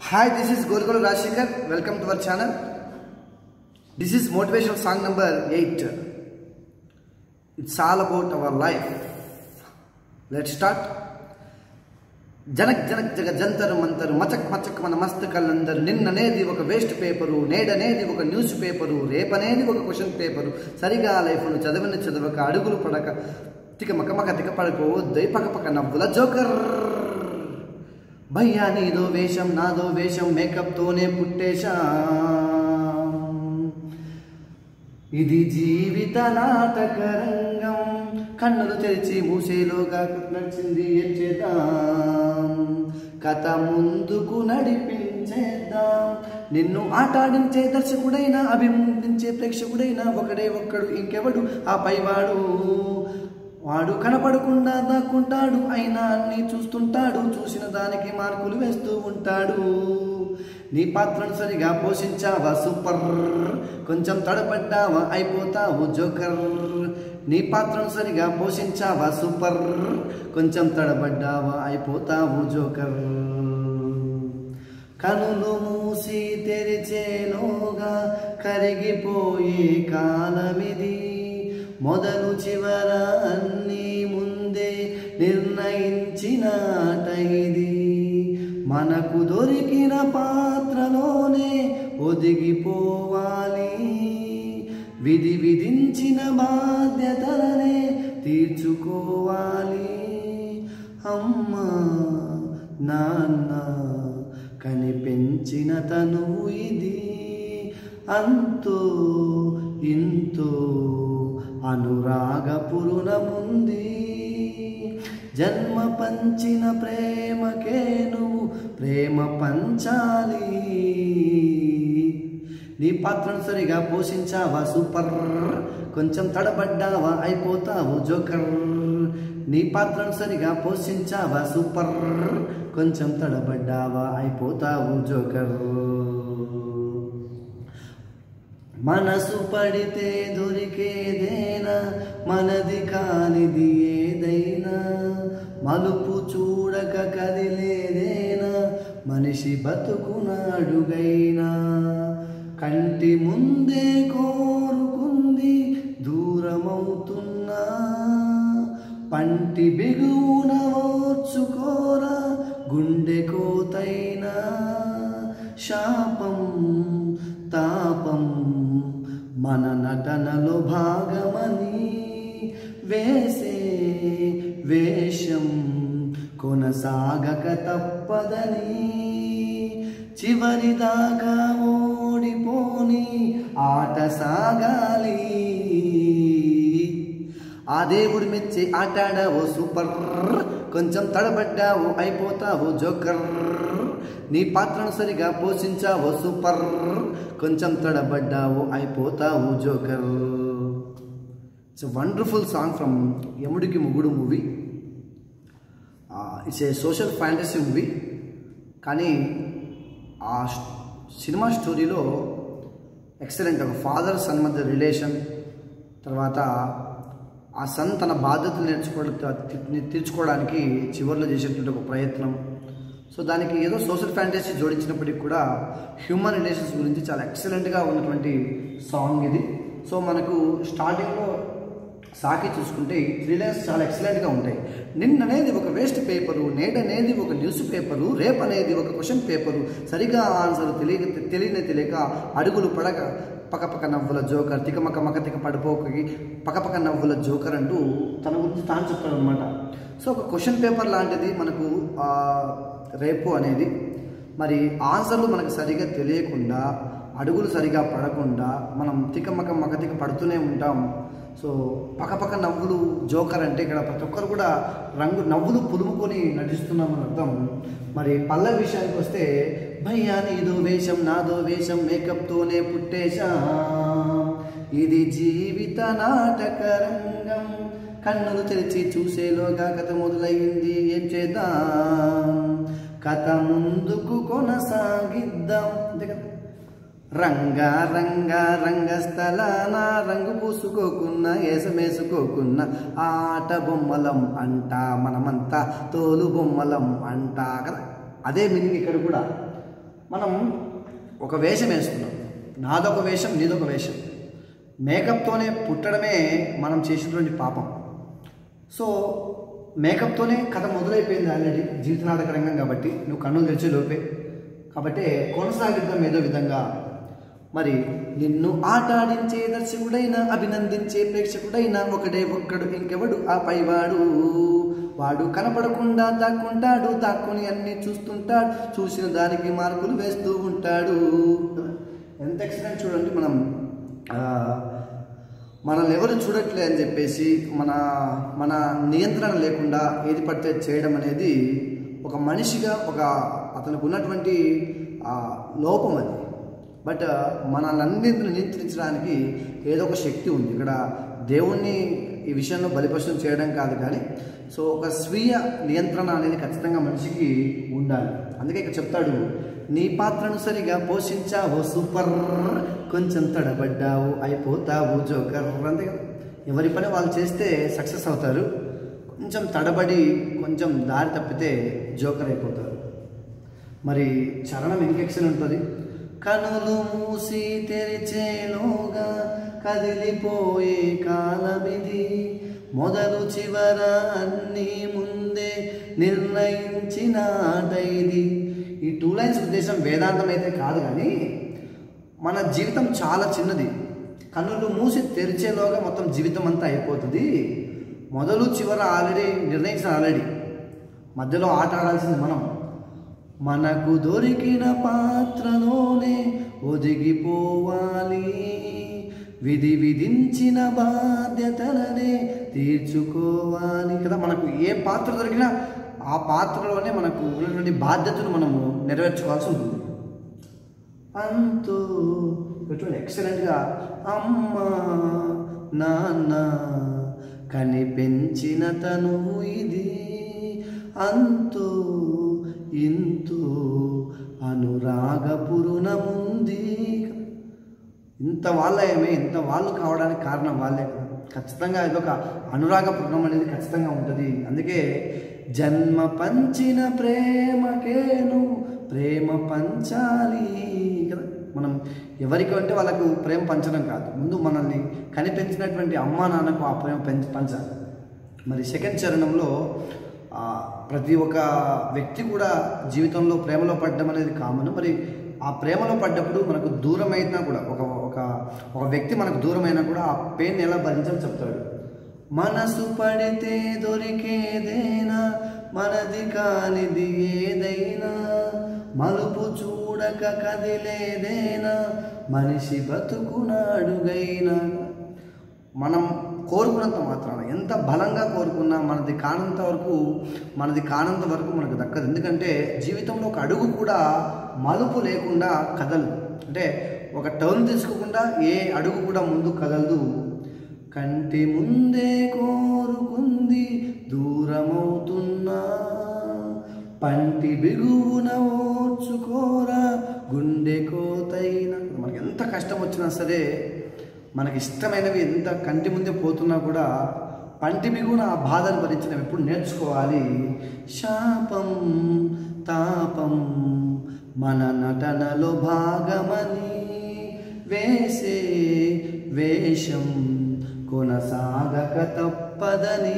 Hi, this is Golgol Rajshekar. Welcome to our channel. This is motivational song number 8. It's all about our life. Let's start. Janak Janak జగ జంతరు మంతరు మచక్ మచక్ మన మస్తకాలందరు నిన్ననేది ఒక waste paper నేడనేది ఒక news paper రేపనేది ఒక question paper సరిగా లైఫ్ను చదివిన చదవక అడుగులు పడక తిక మకమక తిక పడకో పక పక నవ్వుల జోకర్ భయ్యా నీదో వేషం నాదో వేషం మేకప్తోనే పుట్టేశా ఇది జీవిత నాటకరంగం కన్నులు తెరిచి మూసేలోగా నడిచింది ఏం చేద్దాం కథ ముందుకు నడిపించేద్దాం నిన్ను ఆటాడించే దర్శకుడైనా అభినందించే ప్రేక్షకుడైనా ఒకడే ఒక్కడు ఇంకెవడు ఆ పైవాడు వాడు కనపడకుండా దాక్కుంటాడు అయినా అన్ని చూస్తుంటాడు చూసిన దానికి మార్కులు వేస్తూ ఉంటాడు నీ పాత్రను సరిగా పోషించావా సూపర్ కొంచెం తడబడ్డావా అయిపోతావు జోకర్ నీ పాత్రను సరిగా పోషించావా సూపర్ కొంచెం తడబడ్డావా అయిపోతావు జోకర్ కనులు మూసి తెరిచేలోగా కరిగిపోయే కాలమిది మొదలు చివర అన్నీ ముందే నిర్ణయించినాట ఇది మనకు దొరికిన పాత్రలోనే ఒదిగిపోవాలి విధి విధించిన బాధ్యతలనే తీర్చుకోవాలి అమ్మా నాన్న కనిపెంచిన తనువు ఇది అంతో ఇంతో అనురాగపురుణముంది జన్మ పంచిన ప్రేమకే నువ్వు ప్రేమ పంచాలి నీ పాత్రను సరిగా పోషించావా సూపర్ కొంచెం తడబడ్డావా అయిపోతావు జోకర్ నీ పాత్రను సరిగా పోషించావా సూపర్ కొంచెం తడబడ్డావా అయిపోతావు జోకర్ మనసు పడితే దొరికేదేనా మనది కానిది ఏదైనా మలుపు చూడక కదిలేదేనా మనిషి బతుకున అడుగైనా కంటి ముందే కోరుకుంది దూరమవుతున్నా పంటి బిగున ఓర్చుకోరా గుండె కోతైనా శాపం తాపం మన నటనలో భాగమని వేసే వేషం కొనసాగక తప్పదని చివరిదాకా ఓడిపోని ఆట సాగాలి ఆ దేవుడు మెచ్చి ఆటాడావో సూపర్ కొంచెం తడబడ్డావు అయిపోతావు జోకర్ నీ పాత్రను సరిగా పోషించావు సూపర్ కొంచెం తడబడ్డావు అయిపోతావు joker it's wonderful song from Yamudiki Mogudu movie it's a social fantasy movie కానీ ఆ సినిమా స్టోరీలో ఎక్సలెంట్ ఒక ఫాదర్ సన్ మధ్య రిలేషన్ తర్వాత ఆ సన్ తన బాధ్యతలు నేర్చుకోవడం తీర్చుకోవడానికి చివరిలో చేసేటువంటి ఒక ప్రయత్నం సో దానికి ఏదో సోషల్ ఫ్యాంటసీ జోడించినప్పటికీ కూడా హ్యూమన్ రిలేషన్స్ గురించి చాలా ఎక్సలెంట్గా ఉన్నటువంటి సాంగ్ ఇది సో మనకు స్టార్టింగ్లో సాకి చూసుకుంటే త్రీ లైన్స్ చాలా ఎక్సలెంట్గా ఉంటాయి నిన్ననేది ఒక వేస్ట్ పేపరు నేడనేది ఒక న్యూస్ పేపరు రేపు అనేది ఒక క్వశ్చన్ పేపరు సరిగా ఆన్సర్ తెలియక తెలియని తెలియక అడుగులు పడక పక్కపక్క నవ్వుల జోకర్ తికమక మక తిక పడిపోకి పక్కపక్క నవ్వుల జోకర్ అంటూ తన గురించి తాను చెప్తాడు అనమాట సో ఒక క్వశ్చన్ పేపర్ లాంటిది మనకు రేపు అనేది మరి ఆన్సర్లు మనకు సరిగా తెలియకుండా అడుగులు సరిగా పడకుండా మనం తికమక మక తిక పడుతూనే ఉంటాం సో పక్కపక్క నవ్వులు జోకర్ అంటే ఇక్కడ ప్రతి ఒక్కరు కూడా రంగు నవ్వులు పులుముకొని నటిస్తున్నామని అర్థం మరి పల్ల విషయానికి వస్తే భయ్యా నీదో వేషం నాదో వేషం మేకప్తోనే పుట్టేశా ఇది జీవిత నాటక రంగం కన్నులు తెరిచి చూసేలోగా కథ మొదలైంది ఏం చేద్దాం కథ ముందుకు కొనసాగిద్దాం అంతే కదా రంగా రంగా రంగస్థలాన రంగు పూసుకోకున్నా ఏసమేసుకోకున్నా ఆట బొమ్మలం అంటా మనమంతా తోలు బొమ్మలం అంటా కదా అదే మీనింగ్ ఇక్కడ కూడా మనం ఒక వేషం వేసుకున్నాం నాదొక వేషం నీదొక వేషం మేకప్తోనే పుట్టడమే మనం చేసినటువంటి పాపం సో మేకప్తోనే కథ మొదలైపోయింది ఆల్రెడీ జీవితనాటక రంగం కాబట్టి నువ్వు కన్నులు తెరిచే లోపే కాబట్టి కొనసాగిద్దాం ఏదో విధంగా మరి నిన్ను ఆటాడించే దర్శకుడైనా అభినందించే ప్రేక్షకుడైనా ఒకడే ఒక్కడు ఇంకెవడు ఆ పైవాడు వాడు కనపడకుండా దాక్కుంటాడు దాక్కుని అన్ని చూస్తుంటాడు చూసిన దానికి మార్కులు వేస్తూ ఉంటాడు ఎంత ఎక్సలెంట్ చూడండి మనం ఆ, మనల్ని ఎవరు చూడట్లే అని చెప్పేసి మన మన నియంత్రణ లేకుండా ఏది పడితే చేయడం అనేది ఒక మనిషిగా ఒక అతనికి ఉన్నటువంటి ఆ, లోపం అది బట్ మనల్ని నియంత్రించడానికి ఏదో ఒక శక్తి ఉంది ఇక్కడ దేవుణ్ణి ఈ విషయంలో బలిపశం చేయడం కాదు కానీ సో ఒక స్వీయ నియంత్రణ అనేది ఖచ్చితంగా మనిషికి ఉండాలి అందుకే ఇక్కడ చెప్తాడు నీ పాత్రను సరిగా పోషించావు సూపర్ కొంచెం తడబడ్డావు అయిపోతావు జోకర్ అంతే కదా ఎవరి పని వాళ్ళు చేస్తే సక్సెస్ అవుతారు కొంచెం తడబడి కొంచెం దారి తప్పితే జోకర్ అయిపోతారు మరి చరణం ఇంకెక్షన్ ఉంటుంది కనులు మూసి తెరిచేలోగా కదిలిపోయే కాలమిది మొదలు చివర అన్నీ ముందే నిర్ణయించిన ఆట ఇది ఈ టూ లైన్స్ ఉద్దేశం వేదాంతం అయితే కాదు కానీ మన జీవితం చాలా చిన్నది కన్నులు మూసి తెరిచేలోగా మొత్తం జీవితం అంతా అయిపోతుంది మొదలు చివర ఆల్రెడీ నిర్ణయించిన ఆల్రెడీ మధ్యలో ఆట ఆడాల్సింది మనం మనకు దొరికిన పాత్రలోనే ఒదిగిపోవాలి విధి విధించిన బాధ్యతలనే తీర్చుకోవాలి కదా మనకు ఏ పాత్ర దొరికినా ఆ పాత్రలోనే మనకు ఉన్నటువంటి బాధ్యతను మనము నెరవేర్చుకోవాల్సి ఉంటుంది అంతూ ఇటువంటి ఎక్సలెంట్గా అమ్మ నాన్న కనిపెంచిన తనువు ఇది అంతో ఇంతో అనురాగపురుణముంది ఇంత వాళ్ళేమే ఇంత వాళ్ళు కావడానికి కారణం వాళ్ళే కదా ఖచ్చితంగా ఇదొక అనురాగ పూర్ణం అనేది ఖచ్చితంగా ఉంటుంది అందుకే జన్మ పంచిన ప్రేమకేను ప్రేమ పంచాలి కదా మనం ఎవరికి అంటే వాళ్ళకు ప్రేమ పంచడం కాదు ముందు మనల్ని కనిపించినటువంటి అమ్మా నాన్నకు ఆ ప్రేమ పెంచ పంచాలి మరి సెకండ్ చరణంలో ఆ, ప్రతి ఒక్క వ్యక్తి కూడా జీవితంలో ప్రేమలో పడడం అనేది కామన్ మరి ఆ ప్రేమలో పడ్డప్పుడు మనకు దూరమైనా కూడా ఒక ఒక ఒక వ్యక్తి మనకు దూరమైనా కూడా ఆ పెయిన్ ఎలా భరించాలని చెప్తాడు మనసు పడితే దొరికేదేనా మనది కానిది ఏదైనా మలుపు చూడక కదిలేదేనా మనిషి బతుకునాడుగైనా మనం కోరుకున్నంత మాత్రాన ఎంత బలంగా కోరుకున్నా మనది కానంత వరకు మనది కానంత వరకు మనకు దక్కదు ఎందుకంటే జీవితంలో ఒక అడుగు కూడా మలుపు లేకుండా కదలదు అంటే ఒక టర్న్ తీసుకోకుండా ఏ అడుగు కూడా ముందు కదలదు కంటి ముందే కోరుకుంది దూరమవుతున్నా పంటి బిగువున ఓర్చుకోరా గుండె కోతైన మనకి ఎంత కష్టం వచ్చినా సరే మనకి ఇష్టమైనవి ఎంత కంటి ముందే పోతున్నా కూడా పంటి బిగున ఆ బాధను భరించడం ఎప్పుడు నేర్చుకోవాలి శాపం తాపం మన నటనలో భాగమని వేసే వేషం కొనసాగక తప్పదని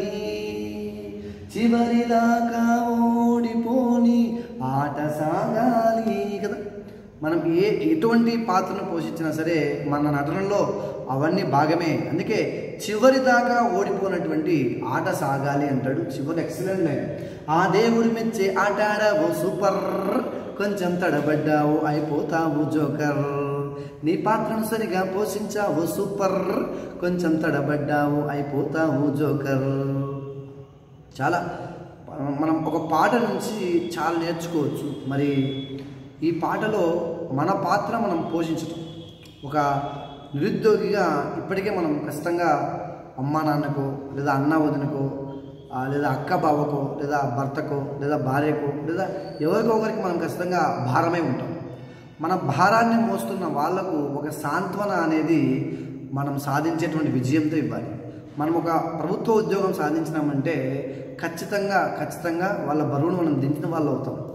చివరిదాకా ఓడిపోని ఆట సాగాలి కదా మనం ఏ ఎటువంటి పాత్రను పోషించినా సరే మన నటనలో అవన్నీ భాగమే అందుకే చివరి దాకా ఓడిపోయినటువంటి ఆట సాగాలి అంటాడు చివరి ఎక్సలెంట్ లైన్ ఆ దేవుడి మెచ్చే ఆట ఆడావు సూపర్ కొంచెం తడబడ్డావు అయిపోతావు జోకర్ నీ పాత్రను సరిగా పోషించావు సూపర్ కొంచెం తడబడ్డావు అయిపోతావు జోకర్ చాలా మనం ఒక పాట నుంచి చాలా నేర్చుకోవచ్చు మరి ఈ పాటలో మన పాత్ర మనం పోషించటం ఒక నిరుద్యోగిగా ఇప్పటికే మనం ఖచ్చితంగా అమ్మా నాన్నకో లేదా అన్న వదినకో ఆ, లేదా అక్క బావకో లేదా భర్తకో లేదా భార్యకో లేదా ఎవరికో ఒకరికి మనం ఖచ్చితంగా భారమై ఉంటాం మన భారాన్ని మోస్తున్న వాళ్లకు ఒక సాంత్వన అనేది మనం సాధించేటువంటి విజయంతో ఇవ్వాలి మనం ఒక ప్రభుత్వ ఉద్యోగం సాధించినామంటే ఖచ్చితంగా ఖచ్చితంగా వాళ్ళ బరువును మనం దించిన వాళ్ళు అవుతాం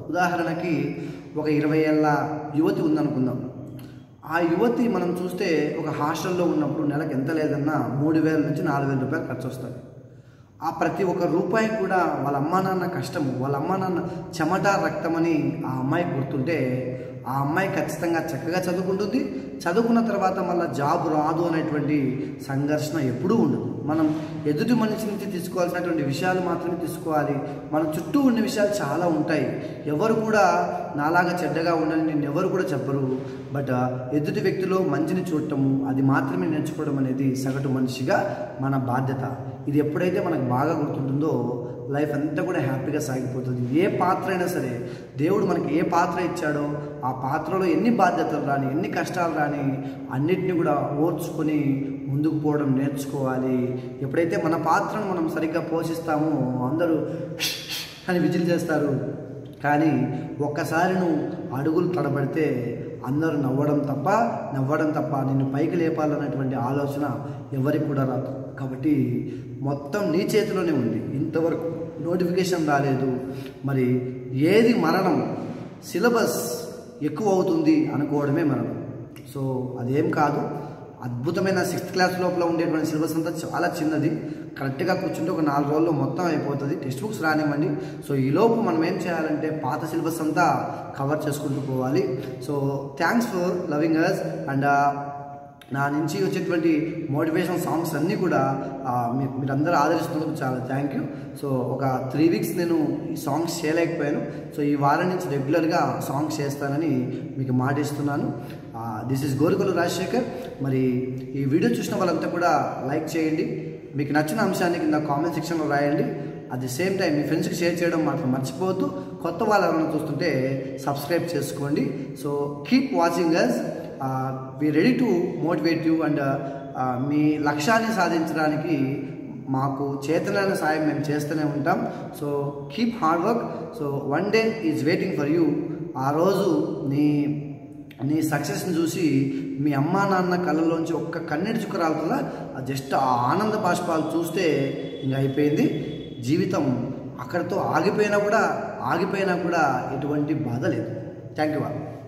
ఉదాహరణకి ఒక ఇరవై ఏళ్ళ యువతి ఉందనుకుందాం ఆ యువతి మనం చూస్తే ఒక హాస్టల్లో ఉన్నప్పుడు నెలకు ఎంత లేదన్నా మూడు వేల నుంచి నాలుగు వేల రూపాయలు ఖర్చు వస్తుంది ఆ ప్రతి ఒక్క రూపాయి కూడా వాళ్ళ అమ్మా నాన్న కష్టము వాళ్ళ అమ్మా నాన్న చెమట రక్తమని ఆ అమ్మాయి గుర్తుంటే ఆ అమ్మాయి ఖచ్చితంగా చక్కగా చదువుకుంటుంది చదువుకున్న తర్వాత మళ్ళీ జాబ్ రాదు అనేటువంటి సంఘర్షణ ఎప్పుడూ ఉండదు మనం ఎదుటి మనిషి నుంచి తీసుకోవాల్సినటువంటి విషయాలు మాత్రమే తీసుకోవాలి మన చుట్టూ ఉన్న విషయాలు చాలా ఉంటాయి ఎవరు కూడా నాలాగా చెడ్డగా ఉండాలని నేను ఎవరు కూడా చెప్పరు బట్ ఎదుటి వ్యక్తిలో మంచిని చూడటము అది మాత్రమే నేర్చుకోవడం అనేది సగటు మనిషిగా మన బాధ్యత ఇది ఎప్పుడైతే మనకు బాగా గుర్తుంటుందో లైఫ్ అంతా కూడా హ్యాపీగా సాగిపోతుంది ఏ పాత్ర అయినా సరే దేవుడు మనకి ఏ పాత్ర ఇచ్చాడో ఆ పాత్రలో ఎన్ని బాధ్యతలు రాని ఎన్ని కష్టాలు రాని అన్నిటిని కూడా ఓర్చుకొని ముందుకు పోవడం నేర్చుకోవాలి ఎప్పుడైతే మన పాత్రను మనం సరిగ్గా పోషిస్తామో అందరూ అని విజిల్ చేస్తారు కానీ ఒక్కసారి నువ్వు అడుగులు తడబడితే అందరూ నవ్వడం తప్ప నవ్వడం తప్ప నిన్ను పైకి లేపాలన్నటువంటి ఆలోచన ఎవరికి కూడా రాదు కాబట్టి మొత్తం నీ చేతిలోనే ఉంది ఇంతవరకు నోటిఫికేషన్ రాలేదు మరి ఏది మరణం సిలబస్ ఎక్కువ అవుతుంది అనుకోవడమే మరణం సో అదేం కాదు అద్భుతమైన సిక్స్త్ క్లాస్ లోపల ఉండేటువంటి సిలబస్ అంతా చాలా చిన్నది కరెక్ట్గా కూర్చుంటే ఒక నాలుగు రోజుల్లో మొత్తం అయిపోతుంది టెక్స్ట్ బుక్స్ రానివ్వండి సో ఈ లోపు మనం ఏం చేయాలంటే పాత సిలబస్ అంతా కవర్ చేసుకుంటూ పోవాలి so thanks for loving us and నా నుంచి వచ్చేటువంటి మోటివేషన్ సాంగ్స్ అన్నీ కూడా ఆ, మీ- మీరందరూ ఆదరిస్తున్నందుకు చాలా థ్యాంక్ యూ సో ఒక త్రీ వీక్స్ నేను ఈ సాంగ్స్ చేయలేకపోయాను సో ఈ వారం నుంచి రెగ్యులర్గా సాంగ్స్ చేస్తానని మీకు మాటిస్తున్నాను దిస్ ఇస్ గోరుకొల్లు రాజశేఖర్ మరి ఈ వీడియో చూసిన వాళ్ళంతా కూడా లైక్ చేయండి మీకు నచ్చిన అంశాన్ని కింద కామెంట్ సెక్షన్లో రాయండి అట్ ది సేమ్ టైం మీ ఫ్రెండ్స్కి షేర్ చేయడం మాత్రం మర్చిపోవద్దు కొత్త వాళ్ళు ఎవరైనా చూస్తుంటే సబ్స్క్రైబ్ చేసుకోండి so keep watching us we ready to motivate you and మీ లక్ష్యాన్ని సాధించడానికి మాకు చేతనైన సాయం మేము చేస్తూనే ఉంటాం so keep hard work so one day is waiting for you ఆ రోజు నీ నీ సక్సెస్ని చూసి మీ అమ్మా నాన్న కళ్ళలోంచి ఒక్క కన్నీటి చుక్క రాలుతుందా జస్ట్ ఆ ఆనంద బాష్పాలు చూస్తే ఇంక అయిపోయింది జీవితం అక్కడితో ఆగిపోయినా కూడా ఆగిపోయినా కూడా ఎటువంటి బాధ లేదు థ్యాంక్ యూ